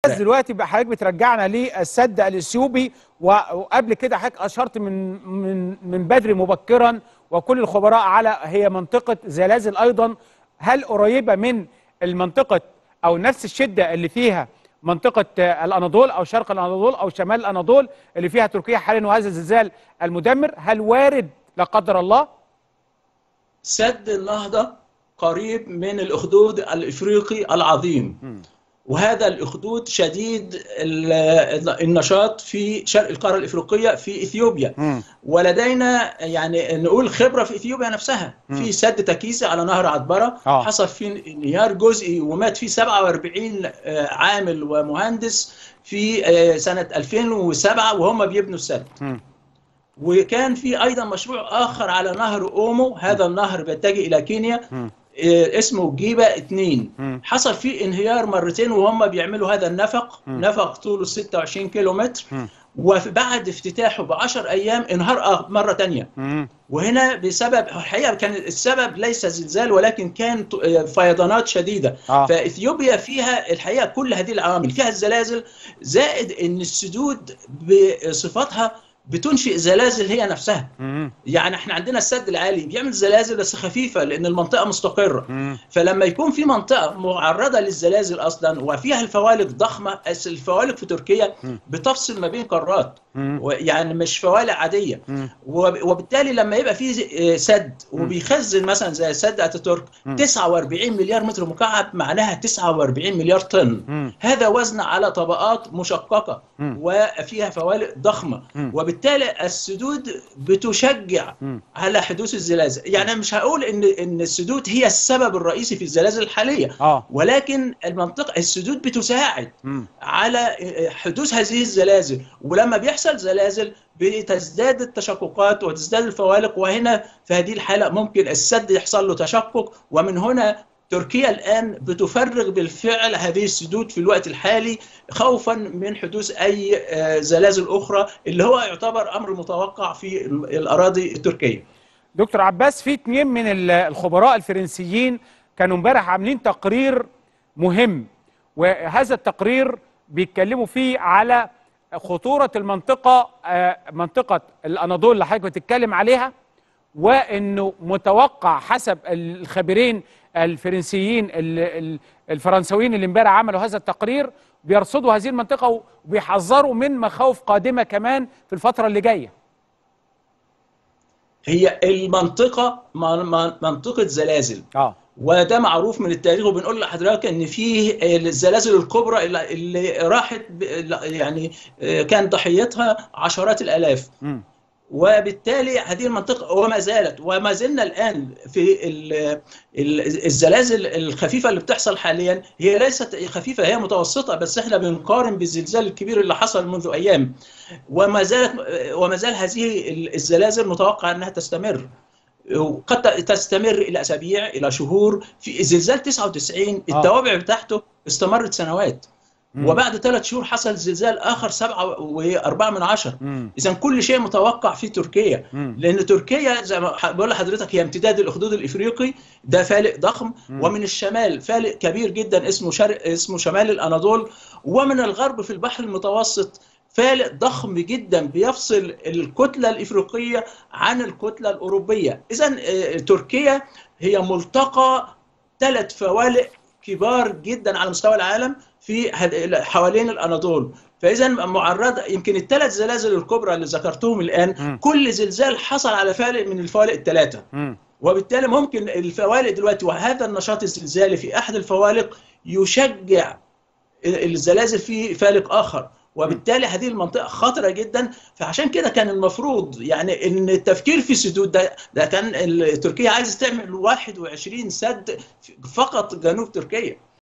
بس دلوقتي بقى حضرتك بترجعنا للسد الاثيوبي وقبل كده حضرتك اشرت من من من بدري مبكرا وكل الخبراء على هي منطقه زلازل ايضا هل قريبه من المنطقه او نفس الشده اللي فيها منطقه الاناضول او شرق الاناضول او شمال الاناضول اللي فيها تركيا حاليا وهذا الزلزال المدمر هل وارد لا قدر الله سد النهضه قريب من الاخدود الافريقي العظيم وهذا الاخدود شديد النشاط في شرق القاره الافريقيه في اثيوبيا م. ولدينا يعني نقول خبره في اثيوبيا نفسها م. في سد تكيسي على نهر عطبره آه. حصل فيه انهيار جزئي ومات فيه 47 عامل ومهندس في سنه 2007 وهم بيبنوا السد م. وكان في ايضا مشروع اخر على نهر اومو هذا النهر بيتجه الى كينيا م. اسمه جيبة اتنين م. حصل فيه انهيار مرتين وهم بيعملوا هذا النفق م. نفق طوله 26 كيلو متر م. وبعد افتتاحه ب 10 ايام انهار مره تانية م. وهنا بسبب الحقيقه كان السبب ليس زلزال ولكن كان فيضانات شديده آه. فاثيوبيا فيها الحقيقه كل هذه العوامل فيها الزلازل زائد ان السدود بصفتها بتنشئ زلازل هي نفسها م. يعني احنا عندنا السد العالي بيعمل زلازل بس خفيفه لان المنطقه مستقره م. فلما يكون في منطقه معرضه للزلازل اصلا وفيها الفوالق ضخمه الفوالق في تركيا م. بتفصل ما بين قارات م. يعني مش فوالق عاديه م. وب- وبالتالي لما يبقى في سد وبيخزن مثلا زي سد اتاتورك م. 49 مليار متر مكعب معناها 49 مليار طن م. هذا وزن على طبقات مشققه م. وفيها فوالق ضخمه م. وبالتالي السدود بتشجع م. على حدوث الزلازل يعني أنا مش هقول ان ان السدود هي السبب الرئيسي في الزلازل الحاليه اه ولكن المنطقه السدود بتساعد م. على حدوث هذه الزلازل ولما بيحصل زلازل بتزداد التشققات وتزداد الفوالق وهنا في هذه الحالة ممكن السد يحصل له تشقق ومن هنا تركيا الآن بتفرغ بالفعل هذه السدود في الوقت الحالي خوفا من حدوث أي آه، زلازل أخرى اللي هو يعتبر أمر متوقع في الأراضي التركية دكتور عباس في اتنين من ال- الخبراء الفرنسيين كانوا امبارح عاملين تقرير مهم وهذا التقرير بيتكلموا فيه على خطورة المنطقة آه، منطقة الأناضول اللي حضرتك بتتكلم عليها وانه متوقع حسب الخبيرين الفرنسيين ال- ال- الفرنسويين اللي امبارح عملوا هذا التقرير بيرصدوا هذه المنطقة وبيحذروا من مخاوف قادمة كمان في الفترة اللي جاية هي المنطقة م- م- منطقة زلازل اه وده معروف من التاريخ وبنقول لحضرتك ان في الزلازل الكبرى اللي- اللي راحت ب- يعني كان ضحيتها عشرات الالاف مم. وبالتالي هذه المنطقه وما زالت وما زلنا الان في ال- ال- الزلازل الخفيفه اللي بتحصل حاليا هي ليست خفيفه هي متوسطه بس احنا بنقارن بالزلزال الكبير اللي حصل منذ ايام وما زالت وما زال هذه الزلازل متوقع انها تستمر وقد تستمر الى اسابيع الى شهور في زلزال 99 آه. التوابع بتاعته استمرت سنوات مم. وبعد ثلاث شهور حصل زلزال اخر سبعة وأربعة من عشر مم. اذا كل شيء متوقع في تركيا مم. لان تركيا زي ما ح- بقول لحضرتك هي امتداد الاخدود الافريقي ده فالق ضخم مم. ومن الشمال فالق كبير جدا اسمه شرق اسمه شمال الاناضول ومن الغرب في البحر المتوسط فالق ضخم جدا بيفصل الكتله الافريقيه عن الكتله الاوروبيه اذا آه، تركيا هي ملتقى ثلاث فوالق كبار جدا على مستوى العالم في هد- حوالين الاناضول فاذا معرضه يمكن الثلاث زلازل الكبرى اللي ذكرتهم الان مم. كل زلزال حصل على فالق من الفوالق الثلاثه مم. وبالتالي ممكن الفوالق دلوقتي وهذا النشاط الزلزالي في احد الفوالق يشجع الزلازل في فالق اخر وبالتالي هذه المنطقه خطره جدا فعشان كده كان المفروض يعني ان التفكير في السدود ده ده كان ال- تركيا عايزه تعمل 21 سد فقط جنوب تركيا